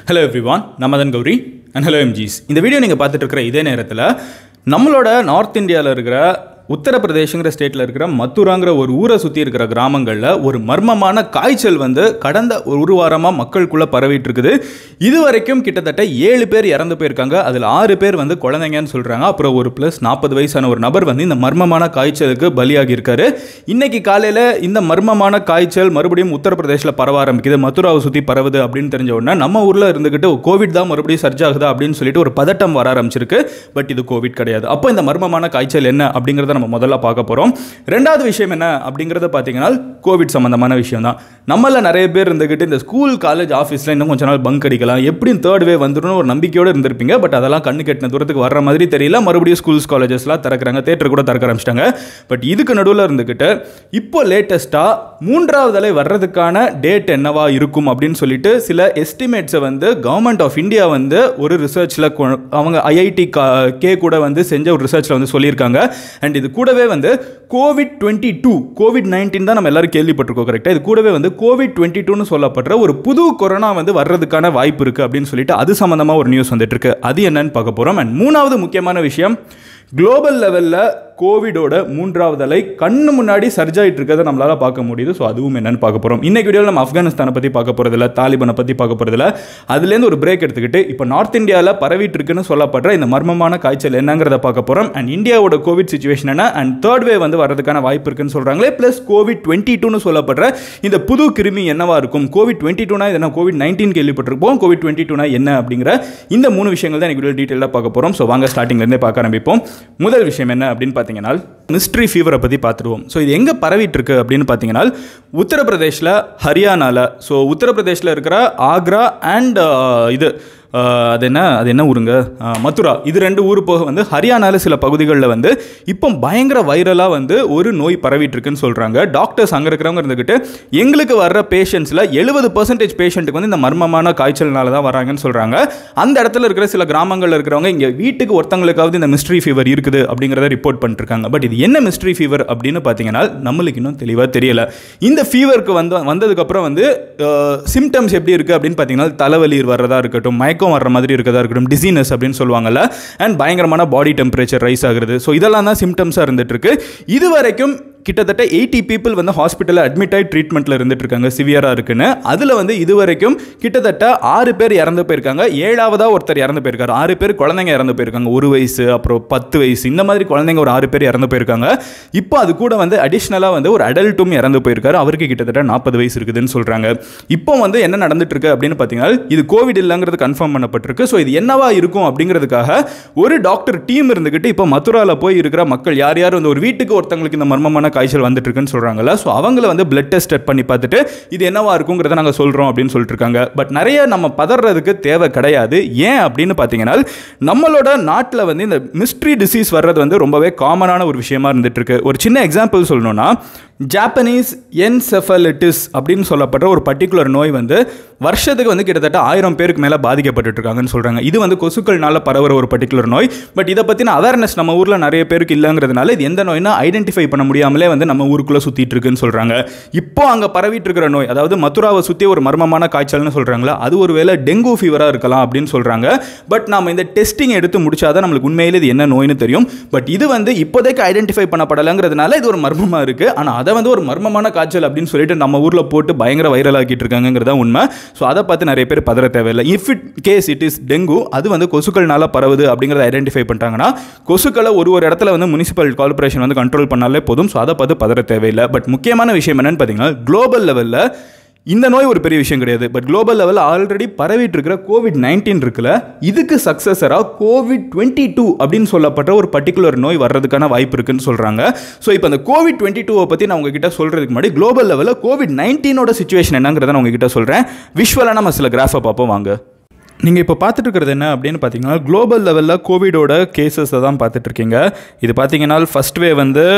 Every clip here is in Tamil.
ஹலோ எவ்ரிவான் நமதன் கௌரி அண்ட் ஹலோ எம்ஜிஸ் இந்த வீடியோ நீங்கள் பார்த்துட்டு இருக்கிற இதே நேரத்தில் நம்மளோட நார்த் இந்தியாவில் இருக்கிற உத்தரப்பிரதேசங்கிற ஸ்டேட்டில் இருக்கிற மத்துராங்கிற ஒரு ஊரை சுற்றி இருக்கிற கிராமங்களில் ஒரு மர்மமான காய்ச்சல் வந்து கடந்த ஒரு வாரமாக மக்களுக்குள்ளே பரவிட்டு இருக்குது இது வரைக்கும் கிட்டத்தட்ட ஏழு பேர் இறந்து போயிருக்காங்க அதில் ஆறு பேர் வந்து குழந்தைங்கன்னு சொல்கிறாங்க அப்புறம் ஒரு ப்ளஸ் நாற்பது வயசான ஒரு நபர் வந்து இந்த மர்மமான காய்ச்சலுக்கு பலியாகி இருக்காரு இன்னைக்கு காலையில் இந்த மர்மமான காய்ச்சல் மறுபடியும் உத்தரப்பிரதேசில் பரவ ஆரம்பிக்குது மதுராவை சுற்றி பரவுது அப்படின்னு தெரிஞ்ச உடனே நம்ம ஊரில் இருந்துக்கிட்டு கோவிட் தான் மறுபடியும் சர்ஜ் ஆகுதா அப்படின்னு சொல்லிட்டு ஒரு பதட்டம் வர ஆரம்பிச்சிருக்கு பட் இது கோவிட் கிடையாது அப்போ இந்த மர்மமான காய்ச்சல் என்ன அப்படிங்கிறத நம்ம முதல்ல பார்க்க போகிறோம் ரெண்டாவது விஷயம் என்ன அப்படிங்கிறத பார்த்தீங்கன்னா கோவிட் சம்மந்தமான விஷயம் தான் நம்மள நிறைய பேர் இருந்துக்கிட்டு இந்த ஸ்கூல் காலேஜ் ஆஃபீஸில் இன்னும் கொஞ்ச நாள் பங்க் அடிக்கலாம் எப்படியும் தேர்ட் வே வந்துடும் ஒரு நம்பிக்கையோடு இருந்திருப்பீங்க பட் அதெல்லாம் கண்ணு கெட்டின தூரத்துக்கு வர்ற மாதிரி தெரியல மறுபடியும் ஸ்கூல்ஸ் காலேஜஸ்லாம் திறக்கிறாங்க தேட்டர் கூட திறக்க ஆரம்பிச்சிட்டாங்க பட் இதுக்கு நடுவில் இருந்துக்கிட்டு இப்போ லேட்டஸ்ட்டாக மூன்றாவது அலை வர்றதுக்கான டேட் என்னவா இருக்கும் அப்படின்னு சொல்லிட்டு சில எஸ்டிமேட்ஸை வந்து கவர்மெண்ட் ஆஃப் இந்தியா வந்து ஒரு ரிசர்ச்சில் அவங்க ஐஐடி கே கூட வந்து செஞ்ச ஒரு ரிசர்ச்சில் வந்து சொல்லியிருக்காங்க அண்ட் இது கூடவே வந்து COVID twenty two COVID nineteen தான் நம்ம எல்லாரும் கேள்விப்பட்டிருக்கோம் கரெக்டாக இது கூடவே வந்து கோவிட் டுவெண்ட்டி டூன்னு சொல்லப்படுற ஒரு புது கொரோனா வந்து வர்றதுக்கான வாய்ப்பு இருக்குது அப்படின்னு சொல்லிட்டு அது சம்மந்தமாக ஒரு நியூஸ் வந்துட்டு இருக்கு அது என்னன்னு பார்க்க போகிறோம் அண்ட் மூணாவது முக்கியமான விஷயம் குளோபல் லெவலில் கோவிடோட மூன்றாவது அலை கண்ணு முன்னாடி சர்ஜ் ஆகிட்டு இருக்கிறத நம்மளால பார்க்க முடியுது ஸோ அதுவும் என்னன்னு பார்க்க போகிறோம் இன்னைக்கு வீடியோவில் நம்ம ஆப்கானிஸ்தானை பற்றி பார்க்க போகிறதில்ல தாலிபானை பற்றி பார்க்க போகிறதில்ல அதுலேருந்து ஒரு பிரேக் எடுத்துக்கிட்டு இப்போ நார்த் இந்தியாவில் பரவிட்டு இருக்குன்னு சொல்லப்படுற இந்த மர்மமான காய்ச்சல் என்னங்கிறத பார்க்க போகிறோம் அண்ட் இந்தியாவோட கோவிட் சுச்சுவேஷன் என்ன அண்ட் தேர்ட் வே வந்து வரதுக்கான வாய்ப்பு இருக்குன்னு சொல்கிறாங்களே ப்ளஸ் கோவிட் டுவெண்ட்டி டூன்னு சொல்லப்படுற இந்த புது கிருமி என்னவா இருக்கும் கோவிட் டுவெண்ட்டி டூனா இது என்ன கோவிட் நைன்டீன் கேள்விப்பட்டிருப்போம் கோவிட் டுவெண்ட்டி டூனா என்ன அப்படிங்கிற இந்த மூணு விஷயங்கள் தான் எனக்கு டீட்டெயிலாக பார்க்க போகிறோம் ஸோ வாங்க ஸ்டார்டிங்லேருந்தே பார்க்க ஆரம்பிப்போம் முதல் விஷயம் என்ன அப்படின்னு பார்த்தீங்கன்னா மிஸ்ட்ரி ஃபீவரை பற்றி பார்த்துருவோம் ஸோ இது எங்கே பரவிட்டு இருக்கு அப்படின்னு பார்த்தீங்கன்னா உத்தரப்பிரதேஷில் ஹரியானாவில் ஸோ உத்தரப்பிரதேஷில் இருக்கிற ஆக்ரா அண்ட் இது ஆஹ் அது என்ன அது என்ன ஊருங்க ஆஹ் மதுரா இது ரெண்டு ஊர் போக வந்து ஹரியானாவில் சில பகுதிகளில் வந்து இப்போ பயங்கர வைரலாக வந்து ஒரு நோய் பரவிட்டு இருக்குன்னு சொல்கிறாங்க டாக்டர்ஸ் அங்கே இருக்கிறவங்க இருந்துக்கிட்டு எங்களுக்கு வர்ற பேஷண்ட்ஸில் எழுபது பர்சன்டேஜ் பேஷண்ட்டுக்கு வந்து இந்த மர்மமான காய்ச்சல்னால தான் வராங்கன்னு சொல்கிறாங்க அந்த இடத்துல இருக்கிற சில கிராமங்களில் இருக்கிறவங்க இங்கே வீட்டுக்கு ஒருத்தங்களுக்காவது இந்த மிஸ்ட்ரி ஃபீவர் இருக்குது அப்படிங்கிறத ரிப்போர்ட் பண்ணிருக்காங்க பட் இது என்ன மிஸ்ட்ரி ஃபீவர் அப்படின்னு பார்த்தீங்கன்னா நம்மளுக்கு இன்னும் தெளிவாக தெரியல இந்த ஃபீவருக்கு வந்து வந்ததுக்கப்புறம் வந்து சிம்டம்ஸ் எப்படி இருக்குது அப்படின்னு பார்த்தீங்கன்னா தலைவலி வர்றதா இருக்கட்டும் மயக்கம் வர்ற மாதிரி இருக்கதா இருக்கட்டும் டிசீனஸ் அப்படின்னு சொல்லுவாங்கல்ல அண்ட் பயங்கரமான பாடி டெம்பரேச்சர் ரைஸ் ஆகுறது ஸோ இதெல்லாம் தான் சிம்டம்ஸாக இருந்துட்டு இருக்கு இது வரைக்கும் கிட்டத்தட்ட எயிட்டி பீப்புள் வந்து ஹாஸ்பிட்டலில் அட்மிட் ஆகி ட்ரீட்மெண்ட்டில் இருந்துட்டு இருக்காங்க சிவியராக இருக்குன்னு அதில் வந்து இது வரைக்கும் கிட்டத்தட்ட ஆறு பேர் இறந்து போயிருக்காங்க ஏழாவதாக ஒருத்தர் இறந்து போயிருக்காரு ஆறு பேர் குழந்தைங்க இறந்து போயிருக்காங்க ஒரு வயசு அப்புறம் பத்து வயசு இந்த மாதிரி குழந்தைங்க ஒரு ஆறு பேர் இறந்து போயிருக்காங்க இப்போ அது கூட வந்து அடிஷ்னலாக வந்து ஒரு அடல்ட்டும் இறந்து போயிருக்காரு அவருக்கு கிட்டத்தட்ட நாற்பது வயசு இருக்குதுன்னு சொல்கிறாங்க இப்போ வந்து என்ன நடந்துட்டு இருக்கு அப்படின்னு பார்த்தீங்கன்னா இது கோவிட் இல்லைங்கிறது கன்ஃபார்ம் பண்ணப்பட்டிருக்கு ஸோ இது என்னவா இருக்கும் அப்படிங்கிறதுக்காக ஒரு டாக்டர் டீம் இருந்துக்கிட்டு இப்போ மதுராவில் போய் இருக்கிற மக்கள் யார் யார் வந்து ஒரு வீட்டுக்கு ஒருத்தங்களுக்கு இந்த மர்மமான காய்ச்சல் வந்துட்டு இருக்குன்னு சொல்கிறாங்கல்ல ஸோ அவங்கள வந்து பிளட் டெஸ்ட் பண்ணி பார்த்துட்டு இது என்னவா இருக்குங்கிறத நாங்கள் சொல்கிறோம் அப்படின்னு சொல்லிட்டு இருக்காங்க பட் நிறைய நம்ம பதறதுக்கு தேவை கிடையாது ஏன் அப்படின்னு பார்த்தீங்கன்னா நம்மளோட நாட்டில் வந்து இந்த மிஸ்ட்ரி டிசீஸ் வர்றது வந்து ரொம்பவே காமனான ஒரு விஷயமா இருந்துட்டு இருக்கு ஒரு சின்ன எக்ஸாம்பிள் சொல்லணும்னா ஜாப்பனீஸ் என்செஃபலிட்டிஸ் அப்படின்னு சொல்லப்படுற ஒரு பர்டிகுலர் நோய் வந்து வருஷத்துக்கு வந்து கிட்டத்தட்ட ஆயிரம் பேருக்கு மேலே பாதிக்கப்பட்டு இருக்காங்கன்னு சொல்கிறாங்க இது வந்து கொசுக்கள்னால பரவுற ஒரு பர்டிகுலர் நோய் பட் இதை பற்றின அவேர்னஸ் நம்ம ஊரில் நிறைய பேருக்கு இல்லைங்கிறதுனால இது எந்த நோய்னா ஐடென்டிஃபை பண்ண முடியாமலே வந்து நம்ம ஊருக்குள்ளே சுற்றிட்டு இருக்குன்னு சொல்கிறாங்க இப்போ அங்கே பரவிட்டு இருக்கிற நோய் அதாவது மதுராவை சுற்றி ஒரு மர்மமான காய்ச்சல்னு சொல்கிறாங்களா அது ஒரு வேளை டெங்கு ஃபீவராக இருக்கலாம் அப்படின்னு சொல்கிறாங்க பட் நம்ம இந்த டெஸ்டிங் எடுத்து முடிச்சாதான் நம்மளுக்கு உண்மையிலே இது என்ன நோய்னு தெரியும் பட் இது வந்து இப்போதைக்கு ஐடென்டிஃபை பண்ணப்படலைங்கிறதுனால இது ஒரு மர்மமாக இருக்குது ஆனால் அதை வந்து ஒரு மர்மமான காய்ச்சல் அப்படின்னு சொல்லிட்டு நம்ம ஊரில் போட்டு பயங்கர வைரல் ஆக்கிட்டு இருக்காங்கிறதா உண்மை ஸோ அதை பார்த்து நிறைய பேர் பதற தேவையில்லை if it case it is dengue அது வந்து கொசுக்கள்னால பரவுது அப்படிங்கிறத ஐடென்டிஃபை பண்ணிட்டாங்கன்னா கொசுக்களை ஒரு ஒரு இடத்துல வந்து முனிசிபல் கார்பரேஷன் வந்து கண்ட்ரோல் பண்ணாலே போதும் ஸோ அதை பார்த்து பதற தேவையில்லை பட் முக்கியமான விஷயம் என்னன்னு பார்த்தீங்கன்னா குளோபல் லெவலில் இந்த நோய் ஒரு பெரிய விஷயம் கிடையாது பட் குளோபல் லெவலில் ஆல்ரெடி பரவிட்டு இருக்கிற கோவிட் நைன்டீன் இருக்குல்ல இதுக்கு சக்ஸஸராக கோவிட் டுவெண்ட்டி டூ அப்படின்னு சொல்லப்பட்ட ஒரு பர்டிகுலர் நோய் வர்றதுக்கான வாய்ப்பு இருக்குன்னு சொல்கிறாங்க ஸோ இப்போ அந்த கோவிட் டுவெண்ட்டி டூவை பற்றி நான் உங்ககிட்ட சொல்கிறதுக்கு முன்னாடி குளோபல் லெவலில் கோவிட் நைன்டீனோட சுச்சுவேஷன் என்னங்கிறத நான் உங்ககிட்ட சொல்கிறேன் விஷுவலாக நம்ம சில கிராஃபை பார்ப்போம் வாங்க நீங்கள் இப்போ பார்த்துட்டு இருக்கிறது என்ன அப்படின்னு பார்த்தீங்கன்னா குளோபல் லெவலில் கோவிடோட கேசஸை தான் பார்த்துட்டு இருக்கீங்க இது பார்த்தீங்கன்னா ஃபர்ஸ்ட் வே வந்து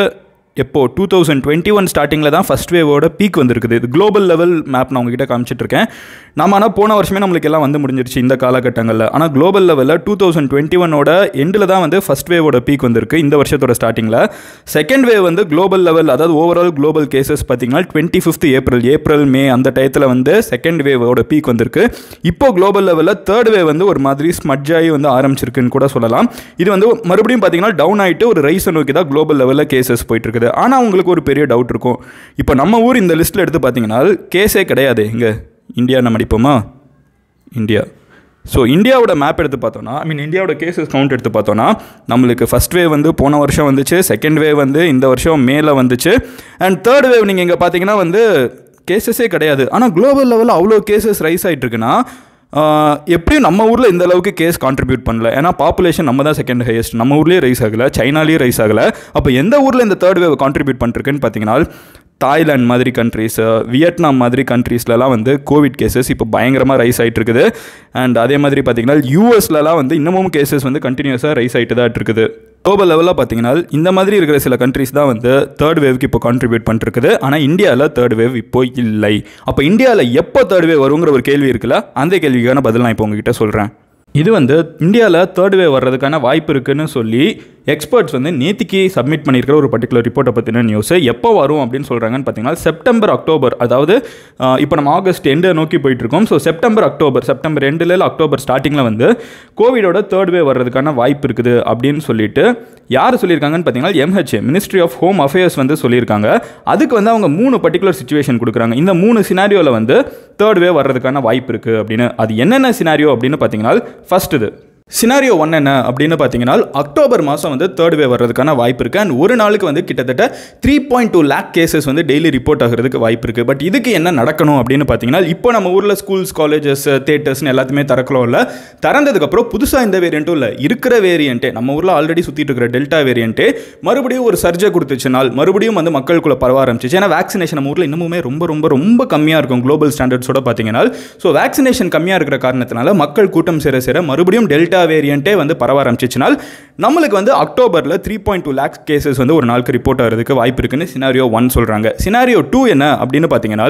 எப்போ டூ தௌசண்ட் டுவெண்ட்டி ஒன் ஸ்டார்டிங்கில் தான் ஃபஸ்ட் வேவோட பீக் வந்திருக்குது இது குளோபல் லெவல் மேப் நான் உங்ககிட்ட காமிச்சிட்டு இருக்கேன் நம்ம ஆனால் போன வருஷமே நம்மளுக்கு எல்லாம் வந்து முடிஞ்சிருச்சு இந்த காலகட்டங்களில் ஆனால் குளோபல் லெவலில் டூ தௌசண்ட் டுவெண்ட்டி ஒனோட எண்டில் தான் வந்து ஃபஸ்ட் வேவோட பீக் வந்திருக்கு இந்த வருஷத்தோட ஸ்டார்டிங்கில் செகண்ட் வேவ் வந்து குளோபல் லெவல் அதாவது ஓவரால் குளோபல் கேசஸ் பார்த்தீங்கன்னா twenty fifth April April May அந்த டயத்தில் வந்து செகண்ட் வேவோட பீக் வந்திருக்கு இப்போ குளோபல் லெவலில் தேர்ட் வேவ் வந்து ஒரு மாதிரி ஸ்மட்ஜ் ஆகி வந்து ஆரம்பிச்சிருக்குன்னு கூட சொல்லலாம் இது வந்து மறுபடியும் பார்த்தீங்கன்னா டவுன் ஆகிட்டு ஒரு ரைஸை நோக்கி தான் குளோபல் லெவலில் கேசஸ் போயிட்டு இருக்குது ஆனால் உங்களுக்கு ஒரு பெரிய டவுட் இருக்கும் இப்போ நம்ம ஊர் இந்த லிஸ்ட்டில் எடுத்து பார்த்தீங்கன்னா கேஸே கிடையாது இங்கே இந்தியா நம்ம அடிப்போமா இந்தியா ஸோ இந்தியாவோட மேப் எடுத்து பார்த்தோன்னா ஐ மீன் இந்தியாவோட கேசஸ் கவுண்ட் எடுத்து பார்த்தோன்னா நம்மளுக்கு ஃபஸ்ட் வேவ் வந்து போன வருஷம் வந்துச்சு செகண்ட் வேவ் வந்து இந்த வருஷம் மேலே வந்துச்சு அண்ட் தேர்ட் வேவ் நீங்கள் இங்கே பார்த்தீங்கன்னா வந்து கேசஸே கிடையாது ஆனால் குளோபல் லெவலில் அவ்வளோ கேசஸ் ரைஸ் ஆகிட்டு இருக்குன்னா ஆஹ், எப்படியும் நம்ம ஊரில் இந்த அளவுக்கு கேஸ் கான்ட்ரிபியூட் பண்ணல ஏன்னா பாப்புலேஷன் நம்ம தான் செகண்ட் ஹையஸ்ட் நம்ம ஊர்லேயே ரைஸ் ஆகலை சைனாலேயே ரைஸ் ஆகலை அப்போ எந்த ஊரில் இந்த தேர்ட் வேவ் கான்ட்ரிபியூட் பண்ணிருக்குன்னு பார்த்தீங்கன்னா தாய்லாந்து மாதிரி கண்ட்ரீஸு வியட்நாம் மாதிரி கண்ட்ரீஸ்லலாம் வந்து கோவிட் கேசஸ் இப்போ பயங்கரமாக ரைஸ் ஆகிட்டு இருக்குது அண்ட் அதே மாதிரி பார்த்தீங்கன்னா யூஎஸ்லலாம் வந்து இன்னமும் கேசஸ் வந்து கண்டினியூஸாக ரைஸ் ஆகிட்டு தான் இருக்குது குளோபல் லெவலில் பார்த்தீங்கன்னா இந்த மாதிரி இருக்கிற சில கண்ட்ரீஸ் தான் வந்து தேர்ட் வேவ்க்கு இப்போ கான்ட்ரிபியூட் பண்ணிருக்குது ஆனால் இந்தியாவில் தேர்ட் வேவ் இப்போ இல்லை அப்போ இந்தியாவில் எப்போ தேர்ட் வேவ் வருங்கிற ஒரு கேள்வி இருக்குல்ல அந்த கேள்விக்கான பதில் நான் இப்போ உங்ககிட்ட சொல்கிறேன் இது வந்து இந்தியாவில் தேர்ட் வேவ் வர்றதுக்கான வாய்ப்பு இருக்குன்னு சொல்லி எக்ஸ்பர்ட்ஸ் வந்து நேத்திக்கு சப்மிட் பண்ணியிருக்கிற ஒரு பர்டிகுலர் ரிப்போர்ட்டை பற்றின நியூஸ் எப்போ வரும் அப்படின்னு சொல்கிறாங்கன்னு பார்த்தீங்கன்னா செப்டம்பர் அக்டோபர் அதாவது ஆஹ், இப்போ நம்ம ஆகஸ்ட் எண்டை நோக்கி போயிட்டு இருக்கோம் ஸோ செப்டம்பர் அக்டோபர் செப்டம்பர் எண்டில் இல்லை அக்டோபர் ஸ்டார்டிங்கில் வந்து கோவிடோட தேர்ட் வேவ் வர்றதுக்கான வாய்ப்பு இருக்குது அப்படின்னு சொல்லிட்டு யார் சொல்லியிருக்காங்கன்னு பார்த்தீங்கன்னா MHA ministry of home affairs வந்து சொல்லியிருக்காங்க அதுக்கு வந்து அவங்க மூணு பர்டிகுலர் சுச்சுவேஷன் கொடுக்குறாங்க இந்த மூணு சினாரியோவில் வந்து தேர்ட் வேவ் வர்றதுக்கான வாய்ப்பு இருக்குது அப்படின்னு அது என்னென்ன சினாரியோ அப்படின்னு பார்த்தீங்கன்னா ஃபர்ஸ்ட் இது சினாரியோ ஒன் என்ன அப்படின்னு பார்த்தீங்கன்னா அக்டோபர் மாதம் வந்து தேர்ட் வேவ் வர்றதுக்கான வாய்ப்பு இருக்குது அண்ட் ஒரு நாளுக்கு வந்து கிட்டத்தட்ட three point two lakh cases வந்து டெய்லி ரிப்போர்ட் ஆகிறதுக்கு வாய்ப்பு இருக்குது பட் இதுக்கு என்ன நடக்கணும் அப்படின்னு பார்த்தீங்கன்னா இப்போ நம்ம ஊரில் ஸ்கூல்ஸ் காலேஜஸ் தேட்டர்ஸ்னு எல்லாத்தையுமே திறக்கலாம் இல்லை திறந்ததுக்கப்புறம் புதுசாக இந்த வேரியண்ட்டும் இல்லை இருக்கிற வேரியண்ட்டே நம்ம ஊரில் ஆல்ரெடி சுற்றிட்டு இருக்கிற டெல்டா வேரியண்ட்டே மறுபடியும் ஒரு சர்ஜை கொடுத்துச்சுனால் மறுபடியும் வந்து மக்களுக்குள்ள பரவ ஆரம்பிச்சிச்சு ஏன்னா வேக்சினேஷன் நம்ம ஊரில் இன்னமுமே ரொம்ப ரொம்ப ரொம்ப கம்மியாக இருக்கும் குளோபல் ஸ்டாண்டர்ட்ஸோட பார்த்தீங்கன்னா ஸோ வேக்சினேஷன் கம்மியாக இருக்கிற காரணத்தினால மக்கள் கூட்டம் சேர சேர மறுபடியும் டெல்டா வேரியண்ட்டே வந்து பரவ ஆரம்பிச்சிச்சுனால் நம்மளுக்கு வந்து அக்டோபரில் three point two lakhs cases வந்து ஒரு நாளுக்கு ரிப்போர்ட் ஆகிறதுக்கு வாய்ப்பு இருக்குன்னு சினாரியோ ஒன் சொல்கிறாங்க சினாரியோ டூ என்ன அப்படின்னு பார்த்தீங்கன்னா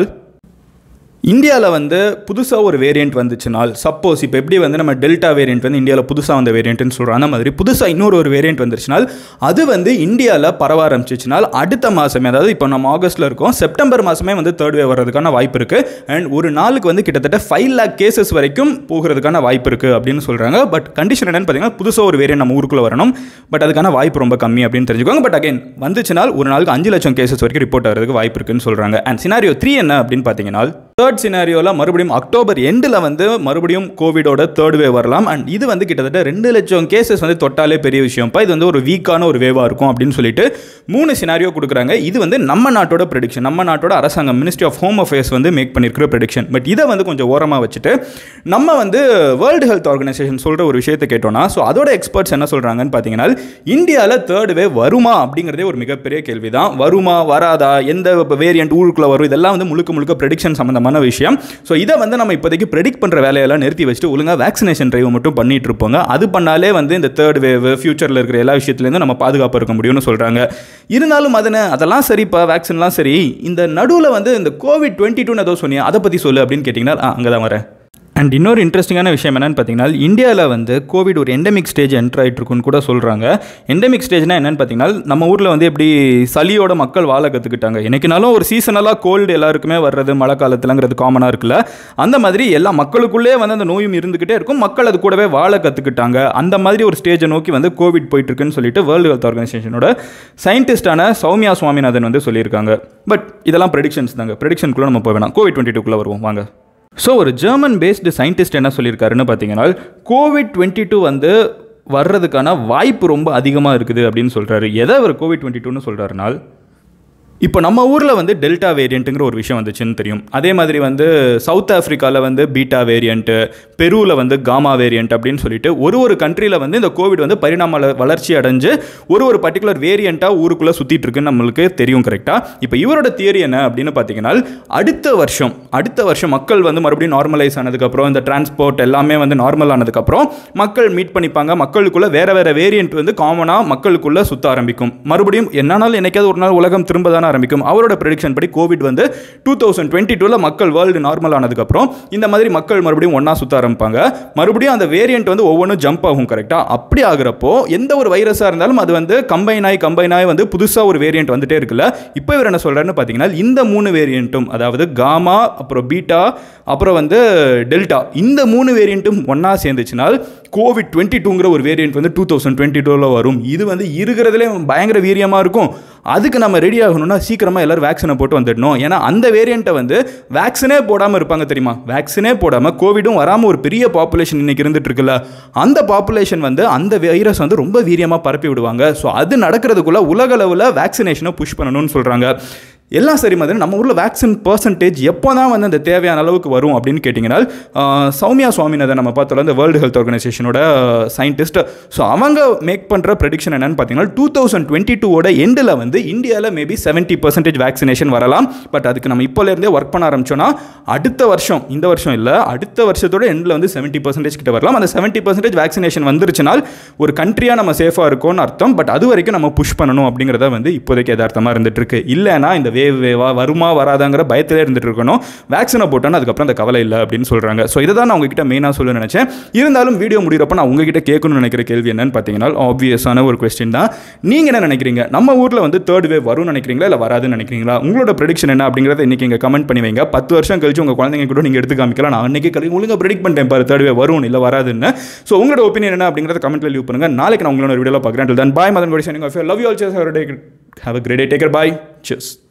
இந்தியாவில் வந்து புதுசாக ஒரு வேரியண்ட் வந்துச்சுனால் சப்போஸ் இப்போ எப்படி வந்து நம்ம டெல்டா வேரியண்ட் வந்து இந்தியாவில் புதுசாக வந்த வேரியண்ட்னு சொல்கிறோம் அந்த மாதிரி புதுசாக இன்னொரு ஒரு வேரியண்ட் வந்துருச்சுனால் அது வந்து இந்தியாவில் பரவ ஆரம்பிச்சிச்சுனால் அடுத்த மாதமே அதாவது இப்போ நம்ம ஆகஸ்ட்டில் இருக்கோம் செப்டம்பர் மாதமே வந்து தேர்ட் வேவ் வர்றதுக்கான வாய்ப்பு இருக்குது அண்ட் ஒரு நாளுக்கு வந்து கிட்டத்தட்ட ஃபைவ் லேக் கேசஸ் வரைக்கும் போகிறதுக்கான வாய்ப்பு இருக்குது அப்படின்னு சொல்கிறாங்க பட் கண்டிஷன் என்னன்னு பார்த்தீங்கன்னா புதுசாக ஒரு வேரியண்ட் நம்ம ஊருக்குள்ளே வரணும் பட் அதுக்கான வாய்ப்பு ரொம்ப கம்மி அப்படின்னு தெரிஞ்சுக்கோங்க பட் அகைன் வந்துச்சுனால் ஒரு நாளுக்கு அஞ்சு லட்சம் கேசஸ் வரைக்கும் ரிப்போர்ட் ஆகிறதுக்கு வாய்ப்பு இருக்குன்னு சொல்கிறாங்க அண்ட் சினாரியோ த்ரீ என்ன அப்படின்னு பார்த்தீங்கன்னா தேர்ட் சினாரியோவில் மறுபடியும் அக்டோபர் எண்டில் வந்து மறுபடியும் கோவிடோட தேர்ட் வேவ் வரலாம் அண்ட் இது வந்து கிட்டத்தட்ட ரெண்டு லட்சம் கேசஸ் வந்து தொட்டாலே பெரிய விஷயம்ப்பா இது வந்து ஒரு வீக்கான ஒரு வேவாக இருக்கும் அப்படின்னு சொல்லிட்டு மூணு சினாரியோ கொடுக்குறாங்க இது வந்து நம்ம நாட்டோட ப்ரெடிக்ஷன் நம்ம நாட்டோட அரசாங்கம் மினிஸ்ட்ரி ஆஃப் ஹோம் அஃபேர்ஸ் வந்து மேக் பண்ணியிருக்கிற ப்ரெடிக்ஷன் பட் இதை வந்து கொஞ்சம் ஓரமாக வச்சுட்டு நம்ம வந்து வேர்ல்டு ஹெல்த் ஆர்கனைசேஷன் சொல்கிற ஒரு விஷயத்தை கேட்டோம்னா ஸோ அதோட எக்ஸ்பர்ட்ஸ் என்ன சொல்கிறாங்கன்னு பார்த்தீங்கன்னா இந்தியாவில் தேர்ட் வேவ் வருமா அப்படிங்கிறதே ஒரு மிகப்பெரிய கேள்வி தான் வருமா வராதா எந்த வேரியண்ட் ஊருக்குள்ளே வரும் இதெல்லாம் வந்து முழுக்க முழுக்க ப்ரெடிக்ஷன் சம்மந்தமான விஷயம் ஸோ இதை வந்து நம்ம இப்போதைக்கு ப்ரெடிக்ட் பண்ணுற வேலையெல்லாம் நிறுத்தி வச்சுட்டு ஒழுங்காக வேக்சினேஷன் ட்ரைவ் மட்டும் பண்ணிட்டு இருப்போங்க அது பண்ணாலே வந்து இந்த தேர்ட் வேவ் ஃபியூச்சரில் இருக்கிற எல்லா விஷயத்துலேருந்து நம்ம பாதுகாப்பாக இருக்க முடியும்னு சொல்கிறாங்க இருந்தாலும் அதனை அதெல்லாம் சரிப்பா வேக்சின்லாம் சரி இந்த நடுவில் வந்து இந்த கோவிட் டுவெண்ட்டி டூன்னு ஏதோ சொன்னியா அதை பற்றி சொல்லு அப்படின்னு கேட்டிங்கன்னா அங்கே தான் வரேன் அண்ட் இன்னொரு இன்ட்ரெஸ்டிங்கான விஷயம் என்னன்னு பார்த்தீங்கன்னா இந்தியாவில் வந்து கோவிட் ஒரு எண்டமிக் ஸ்டேஜ் என்டர் ஆகிட்டு இருக்குன்னு கூட சொல்கிறாங்க எண்டமிக் ஸ்டேஜ்னா என்னன்னு பார்த்தீங்கன்னா நம்ம ஊரில் வந்து எப்படி சளியோட மக்கள் வாழ கற்றுக்கிட்டாங்க எனக்குனாலும் ஒரு சீசனலாக கோல்டு எல்லாருக்குமே வர்றது மழை காலத்துலங்கிறது காமனாக இருக்குல்ல அந்த மாதிரி எல்லா மக்களுக்குள்ளே வந்து அந்த நோயும் இருந்துக்கிட்டே இருக்கும் மக்கள் அது கூடவே வாழ கற்றுக்கிட்டாங்க அந்த மாதிரி ஒரு ஸ்டேஜை நோக்கி வந்து கோவிட் போயிட்டு இருக்குன்னு சொல்லிட்டு வேர்ல்டு ஹெல்த் ஆர்கனைசேஷனோட சயின்டிஸ்டான சௌமியா சுவாமிநாதன் வந்து சொல்லியிருக்காங்க பட் இதெல்லாம் ப்ரெடிக்ஷன்ஸ் தாங்க ப்ரெடிக்ஷனுக்குள்ளே நம்ம போய் வேணாம் கோவிட் டுவெண்ட்டி டூக்குள்ளே வருவோம் வாங்க ஸோ ஒரு ஜெர்மன் பேஸ்டு சயின்டிஸ்ட் என்ன சொல்லியிருக்காருன்னு பார்த்தீங்கன்னா கோவிட் டுவெண்ட்டி டூ வந்து வர்றதுக்கான வாய்ப்பு ரொம்ப அதிகமாக இருக்குது அப்படின்னு சொல்கிறாரு எதை அவர் கோவிட் டுவெண்ட்டி டூன்னு சொல்கிறாருனால் இப்போ நம்ம ஊரில் வந்து டெல்டா வேரியண்ட்டுங்கிற ஒரு விஷயம் வந்துச்சுன்னு தெரியும் அதே மாதிரி வந்து சவுத் ஆஃப்ரிக்காவில் வந்து பீட்டா வேரியண்ட்டு பெருவில் வந்து காமா வேரியண்ட் அப்படின்னு சொல்லிட்டு ஒரு ஒரு கண்ட்ரியில் வந்து இந்த கோவிட் வந்து பரிணாம வள- வளர்ச்சி அடைஞ்சு ஒரு ஒரு பர்டிகுலர் வேரியண்ட்டாக ஊருக்குள்ளே சுற்றிட்டு இருக்குன்னு நம்மளுக்கு தெரியும் கரெக்டாக இப்போ இவரோட தியரி என்ன அப்படின்னு பார்த்தீங்கன்னா அடுத்த வருஷம் அடுத்த வருஷம் மக்கள் வந்து மறுபடியும் நார்மலைஸ் ஆனதுக்கப்புறம் இந்த டிரான்ஸ்போர்ட் எல்லாமே வந்து நார்மல் ஆனதுக்கப்புறம் மக்கள் மீட் பண்ணிப்பாங்க மக்களுக்குள்ள வேற வேற வேரியண்ட் வந்து காமனாக மக்களுக்குள்ள சுத்த ஆரம்பிக்கும் மறுபடியும் என்னன்னாலும் என்னைக்காவது ஒரு நாள் உலகம் திரும்ப தானே ஆரம்பிக்கும் அவரோட ப்ரெடிக்ஷன் படி கோவிட் வந்து டூ தௌசண்ட் டுவெண்ட்டி டூவில் மக்கள் வேர்ல்டு நார்மல் ஆனதுக்கப்புறம் இந்த மாதிரி மக்கள் மறுபடியும் ஒன்றா சுத்த ஆரம்பிப்பாங்க மறுபடியும் அந்த வேரியண்ட் வந்து ஒவ்வொன்றும் ஜம்ப் ஆகும் கரெக்டாக அப்படி ஆகுறப்போ எந்த ஒரு வைரஸாக இருந்தாலும் அது வந்து கம்பைன் ஆகி கம்பைன் ஆகி வந்து புதுசாக ஒரு வேரியண்ட் வந்துட்டே இருக்குல்ல இப்போ இவர் என்ன சொல்கிறாருன்னு பார்த்தீங்கன்னா இந்த மூணு வேரியண்ட்டும் அதாவது காமா அப்புறம் பீட்டா அப்புறம் வந்து டெல்டா இந்த மூணு வேரியண்ட்டும் ஒன்றா சேர்ந்துச்சுனால் கோவிட் டுவெண்ட்டி டூங்கிற ஒரு வேரியண்ட் வந்து டூ தௌசண்ட் டுவெண்ட்டி டூவில் வரும் இது வந்து இருக்கிறதுலே பயங்கர வீரியமாக இருக்கும் அதுக்கு நம்ம ரெடி ஆகணும்னா சீக்கிரமாக எல்லாரும் வேக்சினை போட்டு வந்துடணும் ஏன்னா அந்த வேரியண்ட்டை வந்து வேக்சினே போடாமல் இருப்பாங்க தெரியுமா வேக்சினே போடாமல் கோவிடும் வராமல் ஒரு பெரிய பாப்புலேஷன் இன்னைக்கு இருந்துட்டு இருக்குல்ல அந்த பாப்புலேஷன் வந்து அந்த வைரஸ் வந்து ரொம்ப வீரியமாக பரப்பி விடுவாங்க ஸோ அது நடக்கிறதுக்குள்ள உலக அளவில் வேக்சினேஷனை புஷ் பண்ணணும்னு சொல்கிறாங்க எல்லாம் சரி மாதிரி நம்ம ஊரில் வேக்சின் பர்சன்டேஜ் எப்போ தான் வந்து அந்த தேவையான அளவுக்கு வரும் அப்படின்னு கேட்டிங்கன்னா ஆஹ், சௌமியா சுவாமிநாதன் நம்ம பார்த்தோம்ல இந்த வேர்ல்டு ஹெல்த் ஆர்கனைசேஷனோட சயின்டிஸ்ட் ஸோ அவங்க மேக் பண்ணுற ப்ரெடிக்ஷன் என்னன்னு பார்த்தீங்கன்னா டூ தௌசண்ட் டுவெண்ட்டி டூவோட எண்டில் வந்து இந்தியாவில் மேபி செவன்ட்டி பர்சன்டேஜ் வேக்சினேஷன் வரலாம் பட் அதுக்கு நம்ம இப்போலேருந்தே ஒர்க் பண்ண ஆரம்பிச்சோன்னா அடுத்த வருஷம் இந்த வருஷம் இல்லை அடுத்த வருஷத்தோட எண்டில் வந்து செவன்ட்டி பர்சன்டேஜ் கிட்ட வரலாம் அந்த செவன்ட்டி பர்சன்டேஜ் வேக்சினேஷன் வந்துருச்சுனால் ஒரு கண்ட்ரியாக நம்ம சேஃபாக இருக்கோம்னு அர்த்தம் பட் அது வரைக்கும் நம்ம புஷ் பண்ணணும் அப்படிங்கிறத வந்து இப்போதைக்கு யதார்த்தமாக இருந்துட்டு இருக்கு இல்லைனா இந்த வேவ் வேவா வருமா வராதாங்கிற பயத்திலே இருந்துட்டு இருக்கணும் வேக்சினை போட்டோன்னா அதுக்கப்புறம் அந்த கவலை இல்லை அப்படின்னு சொல்கிறாங்க ஸோ இதை தான் நான் உங்ககிட்ட மெயினாக சொல்ல நினச்சேன் இருந்தாலும் வீடியோ முடிகிறப்ப நான் உங்ககிட்ட கேட்கணும்னு நினைக்கிற கேள்வி என்னன்னு பார்த்தீங்கன்னா ஆப்வியஸான ஒரு கொஸ்டின் தான் நீங்கள் என்ன நினைக்கிறீங்க நம்ம ஊரில் வந்து தேர்ட் வேவ் வரும்னு நினைக்கிறீங்களா இல்லை வராதுன்னு நினைக்கிறீங்களா உங்களோட ப்ரெடிக்ஷன் என்ன அப்படிங்கிறத இன்றைக்கி இங்கே கமெண்ட் பண்ணி வைங்க பத்து வருஷம் கழிச்சு உங்கள் குழந்தைங்க கூட நீங்கள் எடுத்து காமிக்கலாம் நான் அன்றைக்கி கழி ஒழுங்காக ப்ரெடிக்ட் பண்ணிட்டேன் பாரு தேர்ட் வேவ் வரும் இல்லை வராதுன்னு ஸோ உங்களோட ஒப்பீனியன் என்ன அப்படிங்கிறத கமெண்ட்டில் லீவ் பண்ணுங்கள் நாளைக்கு நான் உங்களோட வீடியோவில் பார்க்குறேன் தென் பாய் மதன் கோடி லவ் யூ ஆல் சேஸ் have a great day take care bye chess